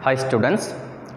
hi students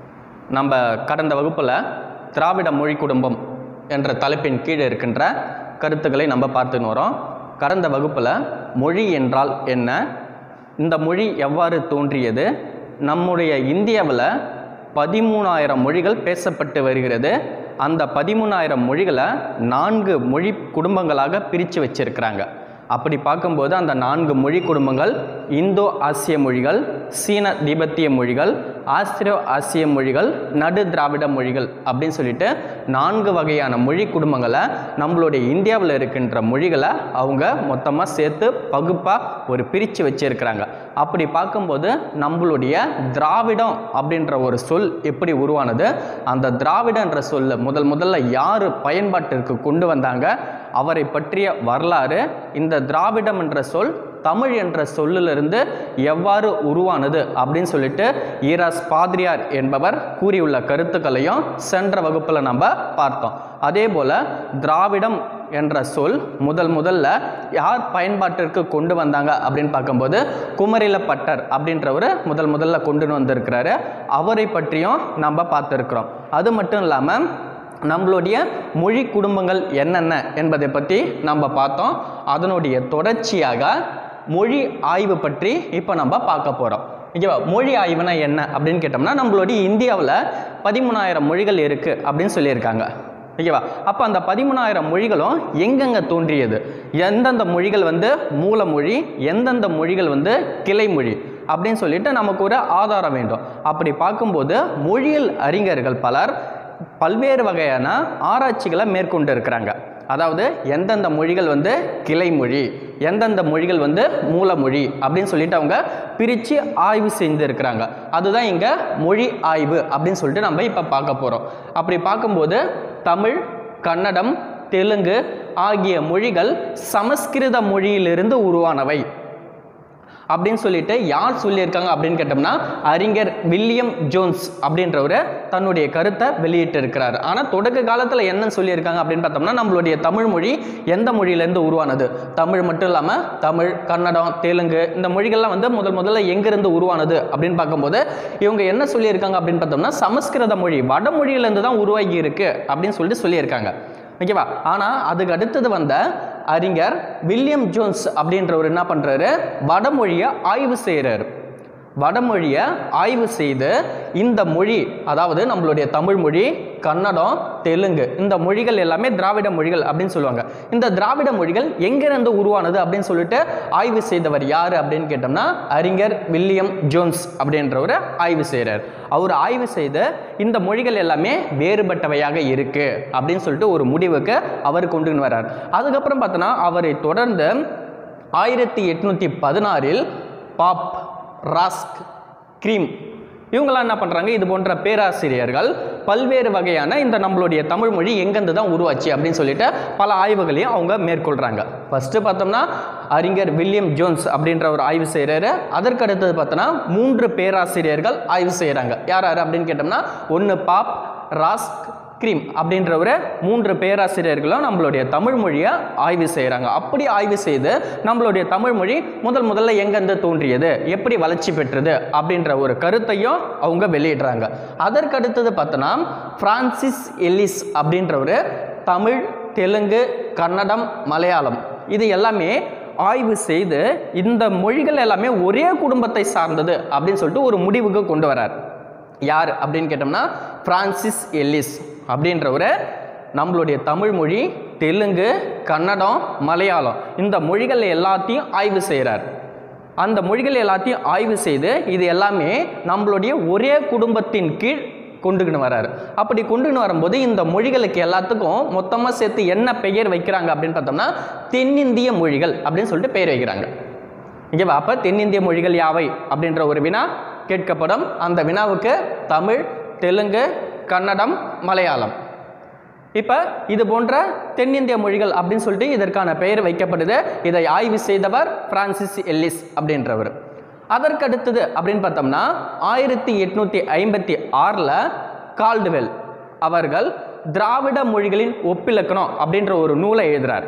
நம்ம கடந்த வகுப்பில் திராவிட மொழி குடும்பம் என்ற தலைப்பின் கீழ் இருக்கின்ற கருத்துக்களை நம்ம பார்த்துன்னு வரோம் கடந்த வகுப்பில் மொழி என்றால் என்ன இந்த மொழி எவ்வாறு தோன்றியது நம்முடைய இந்தியாவில் பதிமூணாயிரம் மொழிகள் பேசப்பட்டு வருகிறது அந்த பதிமூணாயிரம் மொழிகளை நான்கு மொழி குடும்பங்களாக பிரித்து வச்சிருக்கிறாங்க அப்படி பார்க்கும்போது அந்த நான்கு மொழி குடும்பங்கள் இந்தோ ஆசிய மொழிகள் சீன திபெத்திய மொழிகள் ஆஸ்திரோ ஆசிய மொழிகள் நடு திராவிட மொழிகள் அப்படின்னு சொல்லிட்டு நான்கு வகையான மொழி குடும்பங்களை நம்மளுடைய இந்தியாவில் இருக்கின்ற மொழிகளை அவங்க மொத்தமாக சேர்த்து பகுப்பாக ஒரு பிரித்து வச்சிருக்கிறாங்க அப்படி பார்க்கும்போது நம்மளுடைய திராவிடம் அப்படின்ற ஒரு சொல் எப்படி உருவானது அந்த திராவிடன்ற சொல்ல முதல் முதல்ல யார் பயன்பாட்டிற்கு கொண்டு வந்தாங்க அவரை பற்றிய வரலாறு இந்த திராவிடம் என்ற சொல் தமிழ் என்ற சொல்லிலிருந்து எவ்வாறு உருவானது அப்படின்னு சொல்லிட்டு ஈராஸ் பாதிரியார் என்பவர் கூறியுள்ள கருத்துக்களையும் சென்ற வகுப்பில் நம்ம பார்த்தோம் அதே போல் திராவிடம் என்ற சொல் முதல் முதல்ல யார் பயன்பாட்டிற்கு கொண்டு வந்தாங்க அப்படின்னு பார்க்கும்போது குமரில பட்டர் அப்படின்றவர் முதல் முதல்ல கொண்டு வந்திருக்கிறாரு அவரை பற்றியும் நம்ம பார்த்துருக்குறோம் அது மட்டும் இல்லாமல் நம்மளுடைய மொழி குடும்பங்கள் என்னென்ன என்பதை பற்றி நம்ம பார்த்தோம் அதனுடைய தொடர்ச்சியாக மொழி ஆய்வு பற்றி இப்போ நம்ம பார்க்க போகிறோம் ஓகேவா மொழி ஆய்வுனா என்ன அப்படின்னு கேட்டோம்னா நம்மளுடைய இந்தியாவில் பதிமூணாயிரம் மொழிகள் இருக்குது அப்படின்னு சொல்லியிருக்காங்க ஓகேவா அப்போ அந்த பதிமூணாயிரம் மொழிகளும் எங்கெங்கே தோன்றியது எந்தெந்த மொழிகள் வந்து மூலமொழி எந்தெந்த மொழிகள் வந்து கிளைமொழி அப்படின்னு சொல்லிட்டு நமக்கு ஒரு ஆதாரம் வேண்டும் அப்படி பார்க்கும்போது மொழியியல் அறிஞர்கள் பலர் பல்வேறு வகையான ஆராய்ச்சிகளை மேற்கொண்டு இருக்கிறாங்க அதாவது எந்தெந்த மொழிகள் வந்து கிளைமொழி எந்தெந்த மொழிகள் வந்து மூலமொழி அப்படின்னு சொல்லிட்டு அவங்க பிரித்து ஆய்வு செஞ்சுருக்கிறாங்க அதுதான் இங்கே மொழி ஆய்வு அப்படின்னு சொல்லிட்டு நம்ம இப்போ பார்க்க போகிறோம் அப்படி பார்க்கும்போது தமிழ் கன்னடம் தெலுங்கு ஆகிய மொழிகள் சமஸ்கிருத மொழியிலிருந்து உருவானவை அப்படின்னு சொல்லிட்டு யார் சொல்லியிருக்காங்க அப்படின்னு கேட்டோம்னா அறிஞர் வில்லியம் ஜோன்ஸ் அப்படின்றவர் தன்னுடைய கருத்தை வெளியிட்டு இருக்கிறார் ஆனால் தொடக்க காலத்தில் என்ன சொல்லியிருக்காங்க அப்படின்னு பார்த்தோம்னா நம்மளுடைய தமிழ் மொழி எந்த மொழியிலேருந்து உருவானது தமிழ் மட்டும் இல்லாமல் தமிழ் கன்னடம் தெலுங்கு இந்த மொழிகள்லாம் வந்து முதல் முதல்ல எங்கேருந்து உருவானது அப்படின்னு பார்க்கும்போது இவங்க என்ன சொல்லியிருக்காங்க அப்படின்னு பார்த்தோம்னா சமஸ்கிருத மொழி வடமொழியிலேருந்து தான் உருவாகி இருக்கு அப்படின்னு சொல்லிட்டு சொல்லியிருக்காங்க ஓகேவா ஆனால் அதுக்கு அடுத்தது வந்த அறிஞர் வில்லியம் ஜோன்ஸ் அப்படின்றவர் என்ன பண்ணுறாரு வடமொழியை ஆய்வு செய்கிறார் வடமொழியை ஆய்வு செய்து இந்த மொழி அதாவது நம்மளுடைய தமிழ் மொழி கன்னடம் தெலுங்கு இந்த மொழிகள் எல்லாமே திராவிட மொழிகள் அப்படின்னு சொல்லுவாங்க இந்த திராவிட மொழிகள் எங்கிருந்து உருவானது அப்படின்னு சொல்லிட்டு ஆய்வு செய்தவர் யார் அப்படின்னு கேட்டோம்னா அறிஞர் வில்லியம் ஜோன்ஸ் அப்படின்றவர் ஆய்வு செய்கிறார் அவர் ஆய்வு செய்து இந்த மொழிகள் எல்லாமே வேறுபட்டவையாக இருக்கு அப்படின்னு சொல்லிட்டு ஒரு முடிவுக்கு அவர் கொண்டு வர்றார் அதுக்கப்புறம் பார்த்தோன்னா அவரை தொடர்ந்து ஆயிரத்தி எட்நூற்றி பதினாறில் பாப் ராஸ்க் கிரீம் இவங்களாம் என்ன பண்ணுறாங்க இது போன்ற பேராசிரியர்கள் பல்வேறு வகையான இந்த நம்மளுடைய தமிழ் மொழி எங்கேருந்து தான் உருவாச்சு அப்படின்னு சொல்லிட்டு பல ஆய்வுகளையும் அவங்க மேற்கொள்கிறாங்க ஃபஸ்ட்டு பார்த்தோம்னா அறிஞர் வில்லியம் ஜோன்ஸ் அப்படின்ற ஒரு ஆய்வு செய்கிறாரு அதற்கு அடுத்தது பார்த்தோன்னா மூன்று பேராசிரியர்கள் ஆய்வு செய்கிறாங்க யார் யார் அப்படின்னு கேட்டோம்னா ஒன்று பாப் ராஸ்க் கிரீம் அப்படின்ற ஒரு மூன்று பேராசிரியர்களும் நம்மளுடைய தமிழ் மொழியை ஆய்வு செய்கிறாங்க அப்படி ஆய்வு செய்து நம்மளுடைய தமிழ் மொழி முதல் முதல்ல எங்கேருந்து தோன்றியது எப்படி வளர்ச்சி பெற்றது அப்படின்ற ஒரு கருத்தையும் அவங்க வெளியிடுறாங்க அதற்கு அடுத்தது பார்த்தோன்னா ஃப்ரான்சிஸ் எல்லிஸ் அப்படின்றவர் தமிழ் தெலுங்கு கன்னடம் மலையாளம் இது எல்லாமே ஆய்வு செய்து இந்த மொழிகள் எல்லாமே ஒரே குடும்பத்தை சார்ந்தது அப்படின்னு சொல்லிட்டு ஒரு முடிவுக்கு கொண்டு வரார் யார் அப்படின்னு கேட்டோம்னா ஃப்ரான்சிஸ் எல்லிஸ் அப்படின்றவர் நம்மளுடைய தமிழ் மொழி தெலுங்கு கன்னடம் மலையாளம் இந்த மொழிகள் எல்லாத்தையும் ஆய்வு செய்கிறார் அந்த மொழிகள் எல்லாத்தையும் ஆய்வு செய்து இது எல்லாமே நம்மளுடைய ஒரே குடும்பத்தின் கீழ் கொண்டுக்கின்னு வராரு அப்படி கொண்டுன்னு வரும்போது இந்த மொழிகளுக்கு எல்லாத்துக்கும் மொத்தமாக சேர்த்து என்ன பெயர் வைக்கிறாங்க அப்படின்னு பார்த்தோம்னா தென்னிந்திய மொழிகள் அப்படின்னு சொல்லிட்டு பெயர் வைக்கிறாங்க இங்கே அப்போ தென்னிந்திய மொழிகள் யாவை அப்படின்ற ஒரு வினா கேட்கப்படும் அந்த வினாவுக்கு தமிழ் தெலுங்கு கன்னடம் மலையாளம் இப்போ இது போன்ற தென்னிந்திய மொழிகள் அப்படின்னு சொல்லிட்டு இதற்கான பெயர் வைக்கப்படுது இதை ஆய்வு செய்தவர் பிரான்சிஸ் எல்லிஸ் அப்படின்றவர் அதற்கு அடுத்தது அப்படின்னு பார்த்தோம்னா ஆயிரத்தி எட்நூற்றி ஐம்பத்தி ஆறில் கால்டுவெல் அவர்கள் திராவிட மொழிகளின் ஒப்பிலக்கணம் அப்படின்ற ஒரு நூலை எழுதுகிறார்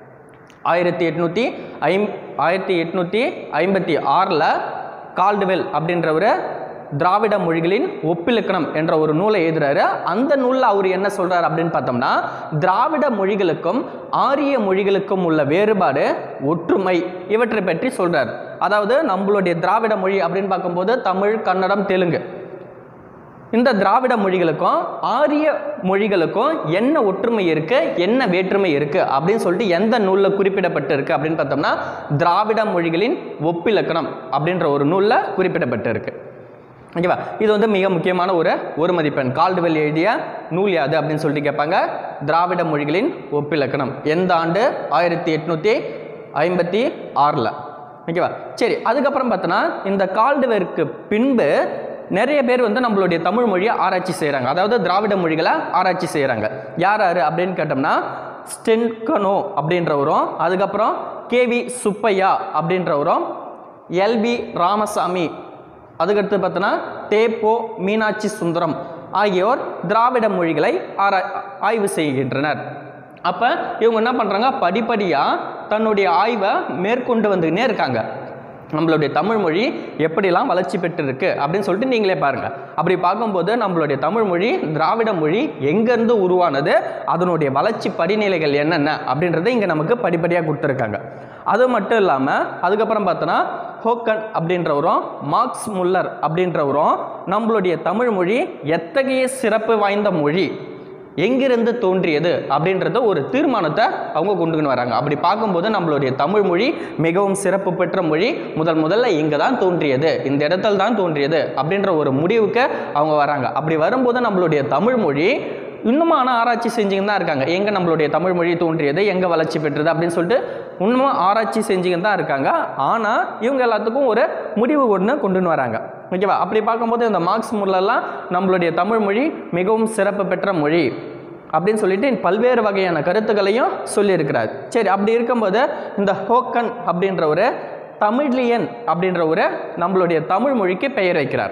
ஆயிரத்தி எட்நூற்றி ஐம் ஆயிரத்தி எட்நூற்றி ஐம்பத்தி ஆறில் கால்டுவெல் அப்படின்றவர் திராவிட மொழிகளின் ஒப்பிலக்கணம் என்ற ஒரு நூலை எழுதுறாரு அந்த நூலில் அவர் என்ன சொல்றாரு அப்படின்னு பார்த்தோம்னா திராவிட மொழிகளுக்கும் ஆரிய மொழிகளுக்கும் உள்ள வேறுபாடு ஒற்றுமை இவற்றை பற்றி சொல்றார் அதாவது நம்மளுடைய திராவிட மொழி அப்படின்னு பார்க்கும்போது தமிழ் கன்னடம் தெலுங்கு இந்த திராவிட மொழிகளுக்கும் ஆரிய மொழிகளுக்கும் என்ன ஒற்றுமை இருக்கு என்ன வேற்றுமை இருக்கு அப்படின்னு சொல்லிட்டு எந்த நூலில் குறிப்பிடப்பட்டிருக்கு அப்படின்னு பார்த்தோம்னா திராவிட மொழிகளின் ஒப்பிலக்கணம் அப்படின்ற ஒரு நூலில் குறிப்பிடப்பட்டிருக்கு ஓகேவா இது வந்து மிக முக்கியமான ஒரு ஒரு மதிப்பெண் கால்டுவெல் எழுதிய நூல் யாது அப்படின்னு சொல்லிட்டு கேட்பாங்க திராவிட மொழிகளின் ஒப்பிலக்கணம் எந்த ஆண்டு ஆயிரத்தி எட்நூற்றி ஐம்பத்தி ஆறில் ஓகேவா சரி அதுக்கப்புறம் பார்த்தோன்னா இந்த கால்டுவேருக்கு பின்பு நிறைய பேர் வந்து நம்மளுடைய தமிழ் மொழியை ஆராய்ச்சி செய்கிறாங்க அதாவது திராவிட மொழிகளை ஆராய்ச்சி செய்கிறாங்க யார் யார் அப்படின்னு கேட்டோம்னா ஸ்டென்கனோ அப்படின்றவரும் அதுக்கப்புறம் கேவி சுப்பையா அப்படின்றவரும் எல்பி ராமசாமி அதுக்கடுத்து பார்த்தோன்னா தேப்போ மீனாட்சி சுந்தரம் ஆகியோர் திராவிட மொழிகளை ஆரா ஆய்வு செய்கின்றனர் அப்போ இவங்க என்ன பண்ணுறாங்க படிப்படியாக தன்னுடைய ஆய்வை மேற்கொண்டு வந்துக்கினே இருக்காங்க நம்மளுடைய தமிழ் மொழி எப்படிலாம் வளர்ச்சி பெற்றிருக்கு அப்படின்னு சொல்லிட்டு நீங்களே பாருங்கள் அப்படி பார்க்கும்போது நம்மளுடைய தமிழ் மொழி திராவிட மொழி எங்கேருந்து உருவானது அதனுடைய வளர்ச்சி படிநிலைகள் என்னென்ன அப்படின்றத இங்கே நமக்கு படிப்படியாக கொடுத்துருக்காங்க அது மட்டும் இல்லாமல் அதுக்கப்புறம் பார்த்தோன்னா ஹோக்கன் அப்படின்றவரும் மார்க்ஸ் முல்லர் அப்படின்றவரும் நம்மளுடைய தமிழ் மொழி எத்தகைய சிறப்பு வாய்ந்த மொழி எங்கிருந்து தோன்றியது அப்படின்றத ஒரு தீர்மானத்தை அவங்க கொண்டுக்கின்னு வராங்க அப்படி பார்க்கும்போது நம்மளுடைய தமிழ் மொழி மிகவும் சிறப்பு பெற்ற மொழி முதல் முதல்ல இங்கே தான் தோன்றியது இந்த இடத்துல தான் தோன்றியது அப்படின்ற ஒரு முடிவுக்கு அவங்க வராங்க அப்படி வரும்போது நம்மளுடைய தமிழ் மொழி இன்னும் ஆனால் ஆராய்ச்சி செஞ்சுக்கிட்டு தான் இருக்காங்க எங்கே நம்மளுடைய தமிழ் மொழி தோன்றியது எங்கே வளர்ச்சி பெற்றது அப்படின்னு சொல்லிட்டு இன்னமும் ஆராய்ச்சி செஞ்சுக்கிட்டு தான் இருக்காங்க ஆனால் இவங்க எல்லாத்துக்கும் ஒரு முடிவு ஒன்று கொண்டுன்னு வராங்க ஓகேவா அப்படி பார்க்கும்போது இந்த மார்க்ஸ் முல்லெல்லாம் நம்மளுடைய தமிழ் மொழி மிகவும் சிறப்பு பெற்ற மொழி அப்படின்னு சொல்லிட்டு பல்வேறு வகையான கருத்துக்களையும் சொல்லியிருக்கிறார் சரி அப்படி இருக்கும்போது இந்த ஹோக்கன் அப்படின்ற ஒரு தமிழியன் அப்படின்ற ஒரு நம்மளுடைய தமிழ் மொழிக்கு பெயர் வைக்கிறார்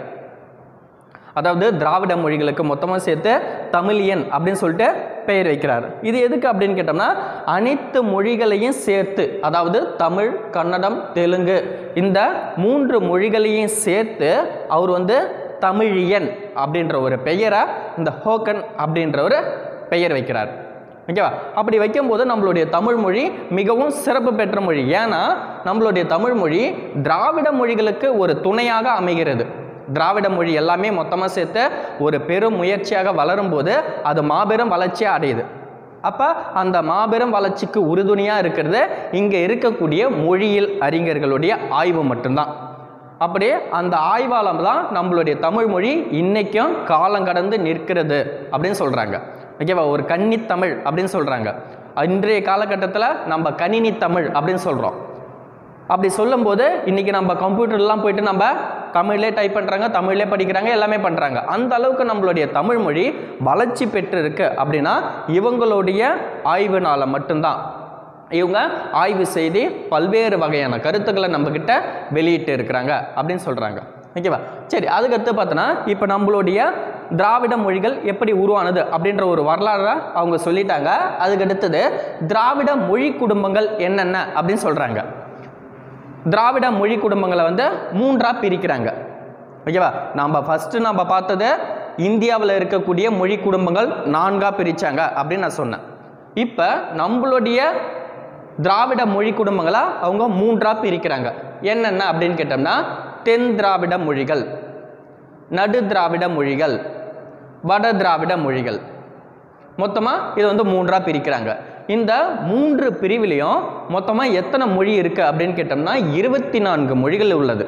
அதாவது திராவிட மொழிகளுக்கு மொத்தமாக சேர்த்து தமிழியன் அப்படின்னு சொல்லிட்டு பெயர் வைக்கிறார் இது எதுக்கு அப்படின்னு கேட்டோம்னா அனைத்து மொழிகளையும் சேர்த்து அதாவது தமிழ் கன்னடம் தெலுங்கு இந்த மூன்று மொழிகளையும் சேர்த்து அவர் வந்து தமிழியன் அப்படின்ற ஒரு பெயரை இந்த ஹோக்கன் அப்படின்ற ஒரு பெயர் வைக்கிறார் ஓகேவா அப்படி வைக்கும்போது நம்மளுடைய தமிழ் மொழி மிகவும் சிறப்பு பெற்ற மொழி ஏன்னா நம்மளுடைய தமிழ் மொழி திராவிட மொழிகளுக்கு ஒரு துணையாக அமைகிறது திராவிட மொழி எல்லாமே மொத்தமாக சேர்த்து ஒரு பெரும் முயற்சியாக வளரும்போது அது மாபெரும் வளர்ச்சியாக அடையுது அப்போ அந்த மாபெரும் வளர்ச்சிக்கு உறுதுணையாக இருக்கிறது இங்கே இருக்கக்கூடிய மொழியியல் அறிஞர்களுடைய ஆய்வு மட்டும்தான் அப்படியே அந்த ஆய்வாளம் தான் நம்மளுடைய தமிழ் மொழி இன்னைக்கும் காலம் கடந்து நிற்கிறது அப்படின்னு சொல்கிறாங்க ஓகேவா ஒரு கன்னி தமிழ் அப்படின்னு சொல்கிறாங்க இன்றைய காலகட்டத்தில் நம்ம கணினி தமிழ் அப்படின்னு சொல்கிறோம் அப்படி சொல்லும்போது இன்றைக்கி நம்ம கம்ப்யூட்டர்லாம் போயிட்டு நம்ம தமிழ்லே டைப் பண்ணுறாங்க தமிழ்லே படிக்கிறாங்க எல்லாமே பண்ணுறாங்க அந்த அளவுக்கு நம்மளுடைய தமிழ் மொழி வளர்ச்சி பெற்று இருக்கு அப்படின்னா இவங்களுடைய ஆய்வுனால மட்டும்தான் இவங்க ஆய்வு செய்து பல்வேறு வகையான கருத்துக்களை நம்மக்கிட்ட வெளியிட்டு இருக்கிறாங்க அப்படின்னு சொல்கிறாங்க ஓகேவா சரி அதுக்கடுத்து பார்த்தோன்னா இப்போ நம்மளுடைய திராவிட மொழிகள் எப்படி உருவானது அப்படின்ற ஒரு வரலாறை அவங்க சொல்லிட்டாங்க அதுக்கடுத்தது திராவிட மொழி குடும்பங்கள் என்னென்ன அப்படின்னு சொல்கிறாங்க திராவிட மொழி குடும்பங்களை வந்து மூன்றாக பிரிக்கிறாங்க ஓகேவா நம்ம ஃபஸ்ட்டு நம்ம பார்த்தது இந்தியாவில் இருக்கக்கூடிய மொழி குடும்பங்கள் நான்காக பிரித்தாங்க அப்படின்னு நான் சொன்னேன் இப்போ நம்மளுடைய திராவிட மொழி குடும்பங்களை அவங்க மூன்றாக பிரிக்கிறாங்க என்னென்ன அப்படின்னு கேட்டோம்னா தென் திராவிட மொழிகள் நடு திராவிட மொழிகள் வட திராவிட மொழிகள் மொத்தமாக இது வந்து மூன்றாக பிரிக்கிறாங்க இந்த மூன்று பிரிவிலையும் மொத்தமாக எத்தனை மொழி இருக்குது அப்படின்னு கேட்டோம்னா இருபத்தி நான்கு மொழிகள் உள்ளது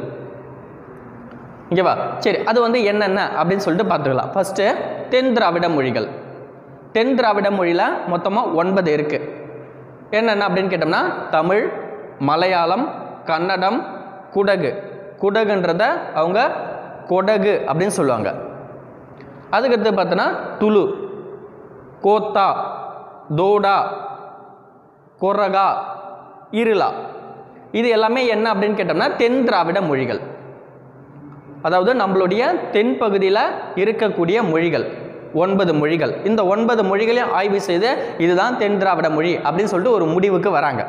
ஓகேவா சரி அது வந்து என்னென்ன அப்படின்னு சொல்லிட்டு பார்த்துக்கலாம் ஃபஸ்ட்டு தென் திராவிட மொழிகள் தென் திராவிட மொழியில் மொத்தமாக ஒன்பது இருக்குது என்னென்ன அப்படின்னு கேட்டோம்னா தமிழ் மலையாளம் கன்னடம் குடகு குடகுன்றத அவங்க கொடகு அப்படின்னு சொல்லுவாங்க அதுக்கடுத்து பார்த்தோன்னா துளு கோத்தா தோடா கொரகா இருளா இது எல்லாமே என்ன அப்படின்னு கேட்டோம்னா தென் திராவிட மொழிகள் அதாவது நம்மளுடைய தென் பகுதியில் இருக்கக்கூடிய மொழிகள் ஒன்பது மொழிகள் இந்த ஒன்பது மொழிகளையும் ஆய்வு செய்து இதுதான் தென் திராவிட மொழி அப்படின்னு சொல்லிட்டு ஒரு முடிவுக்கு வராங்க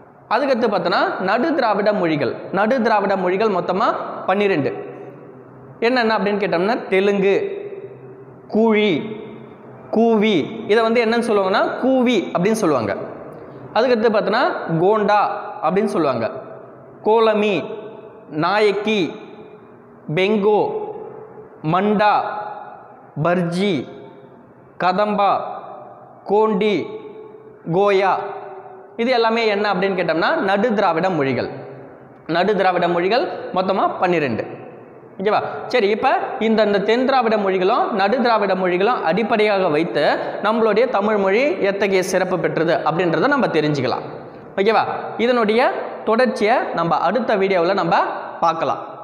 அதுக்கடுத்து பார்த்தோன்னா நடு திராவிட மொழிகள் நடு திராவிட மொழிகள் மொத்தமாக பன்னிரெண்டு என்னென்ன அப்படின்னு கேட்டோம்னா தெலுங்கு கூழி கூவி இதை வந்து என்னன்னு சொல்லுவாங்கன்னா கூவி அப்படின்னு சொல்லுவாங்க அதுக்கடுத்து பார்த்தோன்னா கோண்டா அப்படின்னு சொல்லுவாங்க கோலமி நாயக்கி பெங்கோ மண்டா பர்ஜி கதம்பா கோண்டி கோயா இது எல்லாமே என்ன அப்படின்னு கேட்டோம்னா நடு திராவிட மொழிகள் நடு திராவிட மொழிகள் மொத்தமாக பன்னிரெண்டு ஓகேவா சரி இப்போ இந்த இந்த தென் திராவிட மொழிகளும் நடு திராவிட மொழிகளும் அடிப்படையாக வைத்து நம்மளுடைய தமிழ் மொழி எத்தகைய சிறப்பு பெற்றது அப்படின்றத நம்ம தெரிஞ்சுக்கலாம் ஓகேவா இதனுடைய தொடர்ச்சியை நம்ம அடுத்த வீடியோவில் நம்ம பார்க்கலாம்